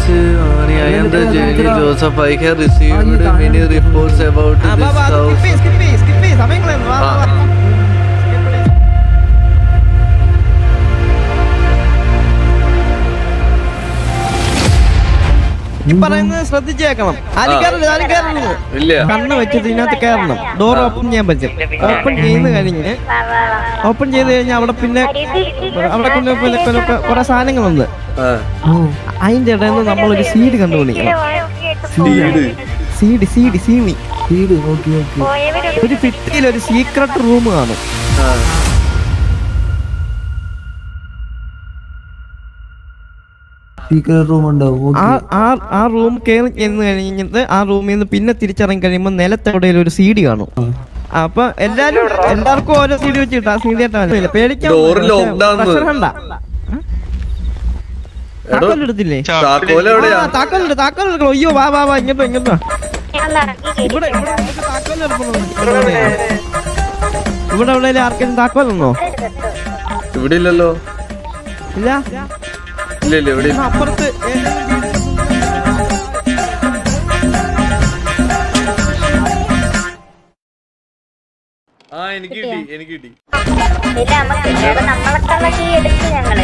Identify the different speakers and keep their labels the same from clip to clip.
Speaker 1: I am the Jelly Joseph. I have received many reports about
Speaker 2: ആ, വാ, വാ,
Speaker 1: this
Speaker 2: skip
Speaker 1: house.
Speaker 2: ചെയ്യ്, skip ചെയ്യ്, skip ചെയ്യ്, സമയം കളയണ്ട, വാ, വാ, വാ. ഈ പറയുന്നത് ശ്രദ്ധിച്ചേക്കണം ആരും
Speaker 1: ആ.
Speaker 2: കയറരുത് ആരും കയറരുത്
Speaker 1: ഇല്ല
Speaker 2: കണ്ണ് വെച്ചിട്ട് ഇതിനകത്ത് കയറണം ഡോർ ഓപ്പൺ ചെയ്യാൻ പറ്റും ഓപ്പൺ ചെയ്യുന്ന കഴിഞ്ഞ് ഓപ്പൺ ചെയ്ത് കഴിഞ്ഞാൽ അവിടെ പിന്നെ അവിടെ കൊണ്ട് പിന്നെ കുറെ- കുറെ- കുറെ സാധനങ്ങളുണ്ട്
Speaker 1: ആ.
Speaker 2: അതിന്റെ ഇടയിൽ നിന്ന് നമ്മളൊരു സീഡ് കണ്ടുപിടിക്കണം
Speaker 1: വീട്.
Speaker 2: സീഡ് സീഡ് സീമി ഒരു ഫിറ്റിയിൽ ഒരു സീക്രട്ട് റൂം കാണും
Speaker 1: ആ.
Speaker 3: സീക്രട്ട് റൂം ഉണ്ടാവും
Speaker 2: ആ ആ ആ റൂം കയറി ചെന്ന് കഴിഞ്ഞിട്ട് ആ റൂമിൽ നിന്ന് പിന്നെ തിരിച്ചിറങ്ങി കഴിയുമ്പോൾ നിലത്തെവിടെയും ഒരു സീഡി കാണും അപ്പൊ എല്ലാരും എല്ലാവർക്കും ഓരോ സീഡി വെച്ചിട്ട് ആ സീഡി ആയിട്ടാ പേടിക്കാൻ
Speaker 1: Door locked ആണെന്ന്. എടോ,
Speaker 2: എടുത്തില്ലേ
Speaker 1: താക്കോല് എവിടെയാ
Speaker 2: താക്കോലുണ്ട് താക്കോലെടുക്കണം അയ്യോ വാ വാ വാ ഇങ്ങോട്ടോ ഇങ്ങോട്ടോ ഇവിടെ ഇവിടെ നമുക്ക് താക്കോൽ എടുക്കണം. ഇവിടെ എവിടെ ആർക്കെങ്കിലും താക്കോലുണ്ടോ
Speaker 1: ഇവിടെ ഇല്ലല്ലോ
Speaker 2: ഇല്ല
Speaker 1: ഇല്ല ഇല്ല ഇവിടെ ഇല്ല.
Speaker 2: എന്നാ അപ്പുറത്ത് ഏതെങ്കിലും വീട്
Speaker 1: ആ എനിക്ക് കിട്ടി എനിക്ക് കിട്ടി
Speaker 4: ഇല്ല നമുക്ക് ഇവിടെ നമ്മളൊക്കെയുള്ള കീ എടുത്ത് ഞങ്ങള്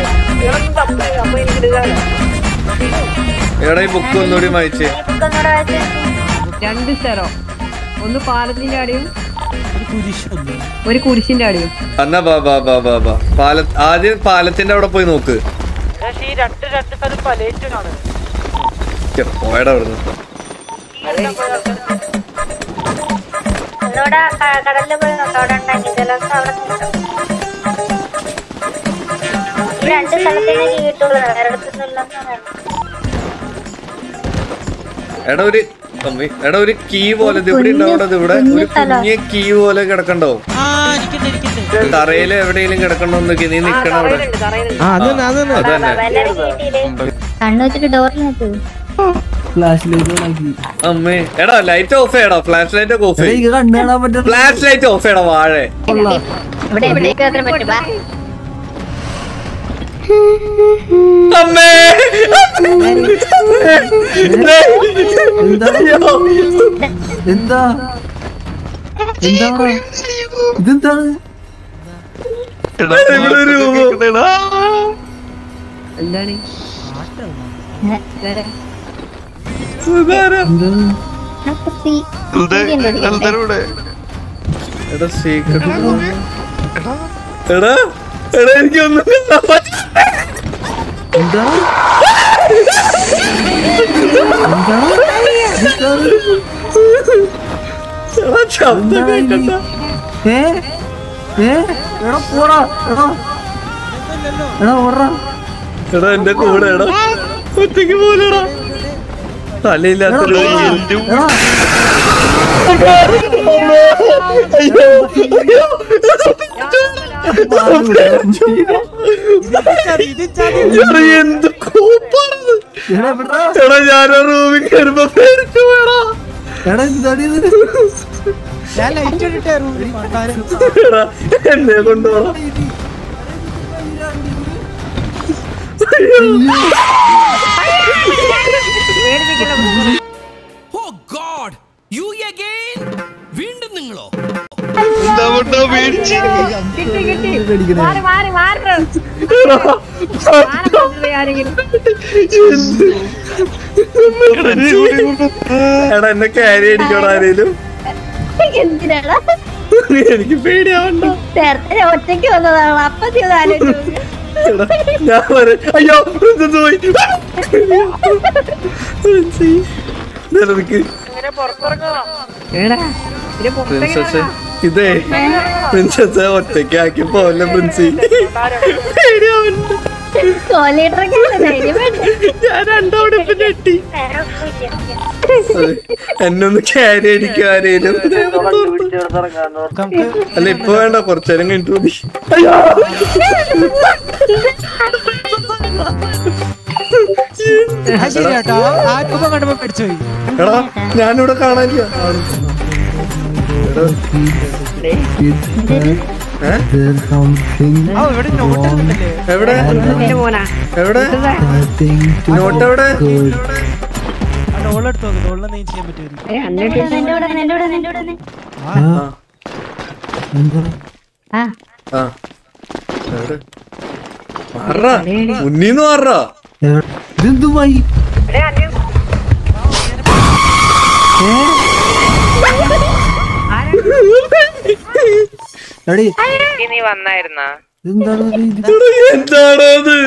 Speaker 1: എടാ ഈ ബുക്ക് ഒന്നുകൂടി വായിച്ചേ
Speaker 4: ഈ ബുക്ക് ഒന്നുകൂടെ വായിച്ച്
Speaker 5: രണ്ട് സ്ഥലം ഒന്ന് പാലത്തിന്റെ അടിയും ഒരു കുരിശിന്റെ അടിയും
Speaker 1: എന്നാ ബാ ബാ ബാ ബാ ബാ പാല ആദ്യം പാലത്തിന്റെ അവിടെ പോയി നോക്ക് ഛെ, പോയടാ അവിടുന്ന്
Speaker 4: ഒന്നുകൂടെ ക- കടലിൽ പോയി നോക്കാം അവിടെ ഉണ്ടെങ്കിൽ ജലസ്ഥ അവിടെ കിട്ടും ഈ രണ്ട് സ്ഥലത്തിന് കീ കിട്ടുള്ളൂ വേറെ ഇടത്തൊന്നും ഇല്ലെന്ന് പറയുന്നു
Speaker 1: എടാ ഒരു അമ്മേ, എടാ ഒരു കീ പോലെ ഇത് ഇവിടെ ഉണ്ടാവണത് ഇവിടെ ഒരു കുഞ്ഞ കീ പോലെ കിടക്കണ്ടോ തറയില് എവിടെയെങ്കിലും കിടക്കണ്ടോന്നൊക്കെ നീ നിക്കണ അവിടെ
Speaker 2: ആ അത് തന്നെ അത് തന്നെ
Speaker 1: അത് തന്നെ
Speaker 4: എല്ലാവരും കീട്ടിയില്ലേ കണ്ണു വെച്ചിട്ട് ഡോറിനകത്ത്
Speaker 3: ഫ്ലാഷ് ലൈറ്റ് ഓണാക്കി
Speaker 1: അമ്മേ എടാ ലൈറ്റ് ഓഫ് ചെയ്യടാ ഫ്ലാഷ് ലൈറ്റ് ഒക്കെ ഓഫ്
Speaker 3: എടാ,
Speaker 1: ചെയ്യ
Speaker 3: ഇത് കണ്ണു കാണാൻ പറ്റും
Speaker 1: ഫ്ലാഷ് ലൈറ്റ് ഓഫ് ചെയ്യടാ വാഴെ
Speaker 4: ഇവിടെ എവിടേക്ക് അത്ര പറ്റും വാ.
Speaker 1: അമ്മേ
Speaker 3: എന്താ എന്താ എന്താണ് ഇതെന്താണ്
Speaker 1: ഇവിടെ ഒരു രൂപം.
Speaker 5: എന്താണ്
Speaker 1: സുധാര.
Speaker 4: അപ്പൊ സീ- സീരിയൽ കണ്ടുപിടിക്കണ്ടേ?
Speaker 1: എടാ secret room. എടാ എടാ എനിക്കൊന്നും കാണാൻ പറ്റില്ല.
Speaker 3: എന്താ എന്താണ് ഇതെന്താണ്?
Speaker 1: എടാ ശബ്ദം കേക്കണ്ട
Speaker 3: ഏ ഏ എടാ പോടാ എടാ എടാ ഓടാ
Speaker 1: എടാ എന്റെ കൂടെ എടാ ഒറ്റയ്ക്ക് പോലെടാ തലയില്ലാത്തൊരു
Speaker 3: എടാ
Speaker 1: എടാ, എന്ത് കോപ്പാണത്
Speaker 3: എടാ എവിടാ
Speaker 1: എടാ ഞാനാ റൂമിൽ കയറുമ്പോ പേടിച്ചു പോയടാ
Speaker 3: എടാ എന്താടി ഇത്
Speaker 2: ഞാൻ ലൈറ്റ് ഇട്ടേ റൂമിൽ
Speaker 1: എടാ എന്നെ കൊണ്ടുപോടാ
Speaker 6: ഓ ഗോഡ് യു അഗൈൻ വീണ്ടും നിങ്ങളോ
Speaker 5: കിട്ടി കിട്ടി മാറി മാറി മാറി ആരെങ്കിലും
Speaker 1: എടാ എന്നെ ക്യാരി അടിക്കോടാ ആരേലും
Speaker 4: എന്തിനാടാ
Speaker 1: എനിക്ക് പേടിയാവണ്ട
Speaker 4: നേരത്തെ ഞാൻ ഒറ്റയ്ക്ക് വന്നതാണ് അപ്പൊ ചെയ്ത് ആലോചിച്ചു
Speaker 1: എടാ, ഞാൻ വരെ അയ്യോ പ്രിൻസസ് പോയി പ്രിൻസി, നിലനിക്ക്.
Speaker 5: എടാ ഇത് പുറത്തേക്ക്
Speaker 1: പ്രിൻസസ് ഇതേ പ്രിൻസസ് ഒറ്റയ്ക്കാക്കി പോലെ പ്രിൻസി പേടിയാവണ്ട
Speaker 4: കോലീഡറൊക്കെ ധൈര്യം വേണ്ടേ?
Speaker 1: ഞാൻ രണ്ടോടെ ഇപ്പൊ ഞെട്ടി
Speaker 4: വേറെ ഒന്നുമില്ല.
Speaker 1: അതെ. എന്നെ ഒന്ന് ക്യാരി അടിക്കും ആരേലും അല്ല ഇപ്പൊ വേണ്ട കുറച്ചേരം കഴിഞ്ഞിട്ട് മതി അയ്യോ
Speaker 2: ശരി കേട്ടോ ആ രൂപ കണ്ടപ്പോ പേടിച്ചോയി
Speaker 1: എടാ ഞാനിവിടെ കാണാനില്ല എടാ, ഏ?
Speaker 3: There's something
Speaker 2: ആ ഇവിടെ നോട്ട്
Speaker 3: wrong.
Speaker 2: ഉണ്ടല്ലേ
Speaker 1: എവിടെ
Speaker 5: എന്റെ മോനാ
Speaker 1: എവിടെ
Speaker 3: Starting to
Speaker 1: നോട്ട് എവിടെ
Speaker 3: good.
Speaker 7: ആ ഡോളെടുത്ത് നോക്ക് ഡോളിനെ ചെയ്യാൻ പറ്റുമായിരിക്കും
Speaker 5: ഏ അന്നിട്ട്
Speaker 4: നിന്റെ കൂടെ നിന്റെ കൂടെ നിന്റെ കൂടെ
Speaker 3: ആ. എന്താ?
Speaker 4: ആ
Speaker 1: ആ എവിടെ മാറാ മുന്നീന്ന് മാറാ
Speaker 3: എവിടെ? ഇതെന്തുമായി
Speaker 5: എടേ അന്യ
Speaker 3: എടീ
Speaker 5: നീ വന്നായിരുന്നാ
Speaker 3: ഇതെന്താണ് ഇത്?
Speaker 1: എന്താണ് അത്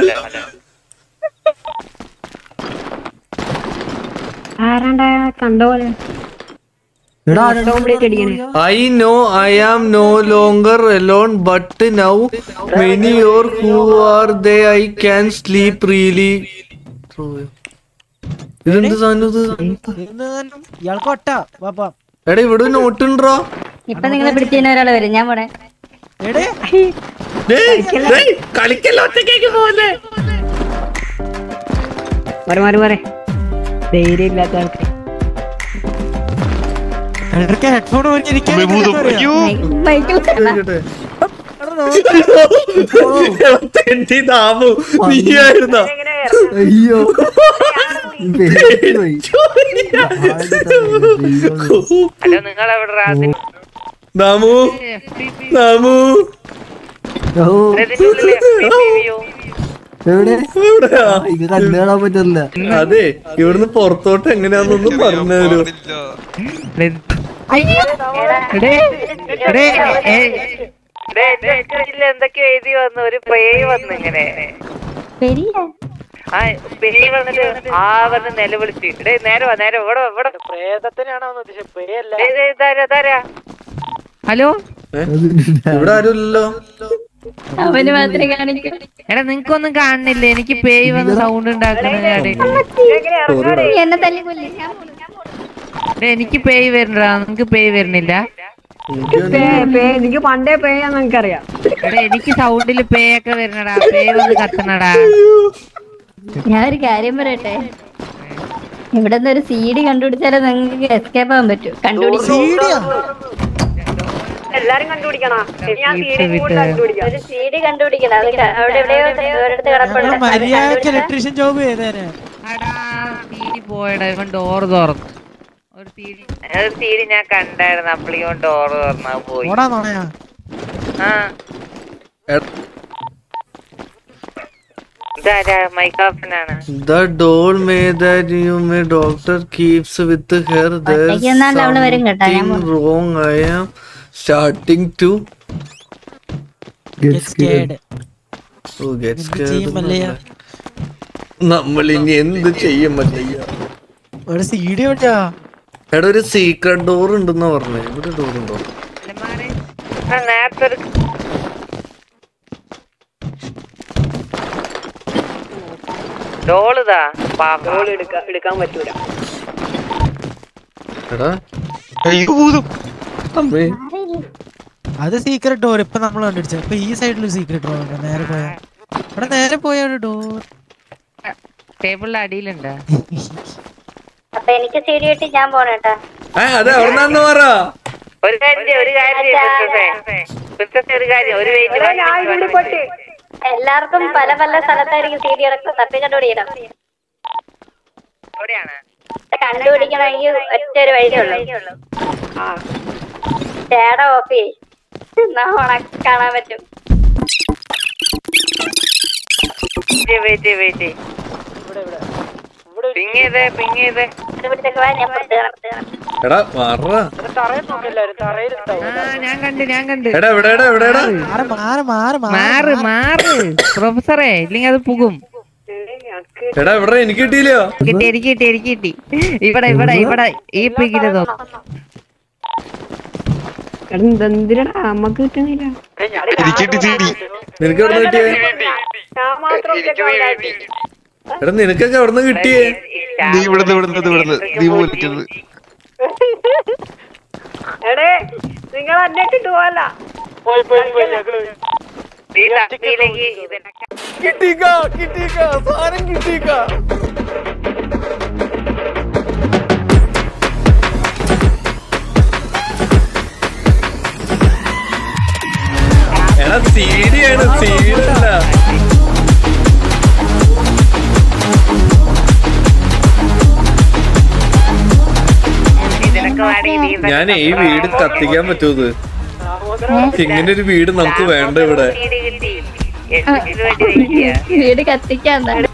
Speaker 5: ആരാണ്ട കണ്ട പോലെ
Speaker 3: എടാ ആരെടാ
Speaker 5: കംപ്ലീറ്റ് അടിക്കണേ
Speaker 1: I know I am no longer alone but now many or who are they I can sleep really ഇതെന്ത് സാധനം ഇത്
Speaker 7: എന്നാലും ഇയാൾക്ക് ഒട്ട പാപ്പ
Speaker 1: എടാ ഇവിടെ നോട്ടുണ്ടോ
Speaker 4: ഇപ്പൊ നിങ്ങളെ പിടിച്ചതിന് ഒരാൾ വരും ഞാൻ പോടെ
Speaker 7: എടേ
Speaker 1: കളിക്കല്ലോ ഒറ്റയ്ക്ക് പോലെ
Speaker 5: മാറി മാറി മാറി ധൈര്യം ഇല്ലാത്ത ആൾക്ക്
Speaker 7: ഇടയ്ക്ക് ഹെഡ്ഫോൺ പറഞ്ഞിരിക്കാൻ
Speaker 4: ബൈക്കിൽ
Speaker 1: ദാമു നീയായിരുന്ന
Speaker 3: അയ്യോ പേടിച്ച് പോയി. ആരുടെ ദൈവമേ.
Speaker 5: ഹലോ നിങ്ങൾ എവിടെ
Speaker 1: ദാമു ദാമു
Speaker 3: ഓ, എവിടെ
Speaker 1: എവിടെയാ
Speaker 3: ആ, ഇത് കണ്ടു കാണാൻ പറ്റില്ല
Speaker 1: അതെ ഇവിടുന്ന് പുറത്തോട്ട് എങ്ങനെയാന്നൊന്നും പറഞ്ഞു തരൂ
Speaker 5: എന്തൊക്കെയോ എഴുതി വന്നു ഒരു പ്രേ വന്നു ഇങ്ങനെ
Speaker 4: പെരിയ
Speaker 5: ആ പേര് വന്നിട്ട് ആ വന്ന് നിലവിളിച്ച് ഡേ നേരെ വാ നേരെ ഇവിടെ വാ, ഇവിടെ
Speaker 7: പ്രേതത്തിനാണോ ഉദ്ദേശിച്ചത് പേയല്ല
Speaker 5: ദേ, ദേ, ഇതാരാ, ഇതാരാ? ഹലോ
Speaker 1: ഇവിടെ ആരുമില്ലല്ലോ
Speaker 4: അവന് മാത്രമേ കാണിക്കൂ
Speaker 5: എടാ നിങ്ങക്കൊന്നും കാണുന്നില്ല എനിക്ക് പേയ് വന്ന് സൗണ്ട് ഉണ്ടാക്കുന്ന
Speaker 4: നീ എന്നെ തല്ലി കൊല്ലി ഞാൻ പോണു, ഞാൻ പോണു.
Speaker 5: എനിക്ക് പേയ് വരുന്നടാ നിങ്ങക്ക് പേയ് വരുന്നില്ല
Speaker 8: എനിക്ക് പണ്ടേ പേയാന്ന് എനിക്കറിയാം
Speaker 5: എടാ എനിക്ക് സൗണ്ടില് പേയൊക്കെ വരുന്നടാ പേയ് വന്ന് കത്തണടാ
Speaker 4: ഞാൻ ഒരു കാര്യം പറയട്ടെ ഇവിടെ നിന്ന് ഒരു സി ഡി കണ്ടുപിടിച്ചാലേ നിങ്ങൾക്ക് എസ്കേപ്പ് ആവാൻ പറ്റൂ കണ്ടുപിടിക്കും
Speaker 8: എല്ലാരും കണ്ടുപിടിക്കണോ ഞാൻ
Speaker 4: ഒരു സി ഡി കണ്ടുപിടിക്കണം അത് ക- അവിടെ എവിടെയോ ഒരിടത്ത് കിടപ്പുണ്ട് അത്
Speaker 7: മര്യാദക്ക്
Speaker 4: കണ്ടുപിടിച്ചാ-
Speaker 7: ഇലക്ട്രീഷ്യൻ ജോബ് ചെയ്തേനെ
Speaker 5: എടാ തീരി പോയടാ ഇവൻ ഡോർ തുറന്നു ഒരു തീരി ഒരു തീരി ഞാൻ കണ്ടായിരുന്നു അപ്പളിയും ഡോർ തുറന്നാ പോയി
Speaker 7: ഓടാ നോണയാ
Speaker 5: ആ ഇതാരാ മൈക്കോഫനാണ്
Speaker 1: The doll may that you may doctor keeps with her there's
Speaker 4: ഒറ്റയ്ക്ക് നിന്നാലും അവള് വരും കേട്ടോ, ഞാൻ
Speaker 1: something wrong I am starting to
Speaker 3: Get scared.
Speaker 1: oh, get scared
Speaker 7: ചെയ്യും മല്ലയ്യ?
Speaker 1: നമ്മൾ ഇനി എന്ത് ചെയ്യും മല്ലയ്യ
Speaker 7: ഒരു സി ഡി എവിടെയാ
Speaker 1: എടാ ഒരു സീക്രട്ട് ഡോർ ഉണ്ടെന്നാ പറഞ്ഞേ ഇവിടെ ഡോർ ഉണ്ടോ
Speaker 5: നേരത്തെ ഒരു ഡോളിതാ ഡോൾ എടുക്കാൻ പറ്റൂല
Speaker 1: എടാ അമ്മേ
Speaker 7: അത് സീക്രട്ട് ഡോർ ഇപ്പൊ നമ്മൾ കണ്ടുപിടിച്ച ഇപ്പൊ ഈ സൈഡിൽ ഒരു സീക്രട്ട് ഡോർ ഉണ്ട് നേരെ പോയാ ഇവിടെ നേരെ പോയ ഒരു ഡോർ
Speaker 5: ടേബിളിന്റെ അടിയിലുണ്ട്
Speaker 4: അപ്പൊ എനിക്ക് സി ഡി കിട്ടി ഞാൻ പോണേട്ടാ
Speaker 1: ആ അതെ എവിടെന്നാന്ന് പറ
Speaker 5: ഒരു കാര്യം ചെയ്യ്, ഒരു കാര്യം ചെയ്യ്, പ്രിൻസസ്സേ. പ്രിൻസസ്സേ, ഒരു കാര്യം ഒരു വെയിറ്റ്
Speaker 4: എല്ലാവർക്കും പല പല സ്ഥലത്തായിരിക്കും സി ഡി കിടക്കും തപ്പി കണ്ടുപിടിക്കണം
Speaker 5: എവിടെയാണ്
Speaker 4: കണ്ടുപിടിക്കണമെങ്കിൽ ഒറ്റ ഒരു വഴിയേ ഉള്ളൂ ചേട ഓഫ് ചെയ്യ് എന്നാ ഉണക്ക് കാണാൻ പറ്റും
Speaker 5: വെയിറ്റ് വെയിറ്റ് പിങ് ചെയ്തേ പിങ് ചെയ്തേ
Speaker 4: കണ്ടുപിടിച്ചൊക്കെ വാ ഞാൻ പുറത്ത് കാണാം, പുറത്ത് കാണാം.
Speaker 1: എടാ മാറാ
Speaker 5: ആ ഞാൻ കണ്ട് ഞാൻ കണ്ട്
Speaker 1: എടാ എവിടെ എടാ എവിടെ എടാ
Speaker 7: മാറ് മാറ് മാറ്
Speaker 5: മാറ് മാറ് പ്രൊഫസറെ ഇല്ലെങ്കിൽ അത് പുകും
Speaker 1: എടാ എവിടെ എനിക്ക് കിട്ടിയില്ലയോ
Speaker 5: കിട്ടി എനിക്ക് കിട്ടി എനിക്ക് കിട്ടി ഇവിടെ ഇവിടെ ഇവിടെ ഈ പിക്കില്
Speaker 8: എന്തിനാ നമ്മക്ക് കിട്ടുന്നില്ല
Speaker 1: നിനക്ക് എവിടെ കിട്ടിയേ
Speaker 8: ഞാൻ മാത്രം
Speaker 1: എടാ നിനക്കൊക്കെ എവിടെ കിട്ടിയേ
Speaker 9: നീ ഇവിടുന്ന് ഇവിടുന്ന് ഇവിടുന്ന് നീ പോലിക്കുന്നത്
Speaker 8: എടേ നിങ്ങൾ അന്വേഷിച്ചിട്ട് പോവല്ല
Speaker 5: ഈ തട്ടിയിലേക്ക് ഇതിനൊക്കെ
Speaker 1: കിട്ടിക്ക കിട്ടിക്ക സാധനം കിട്ടിക്ക സീഡിയാണ് സീഡല്ല
Speaker 5: ഇതിനൊക്കെ വേണ്ടി ഇതിൽ
Speaker 1: ഞാൻ ഈ വീട് കത്തിക്കാൻ പറ്റുമത് ഇങ്ങനെ ഒരു വീട് നമുക്ക് വേണ്ട ഇവിടെ
Speaker 5: സീഡി കിട്ടി എന്തിനു വേണ്ടി വെക്കുക
Speaker 4: വീട് കത്തിക്കാൻ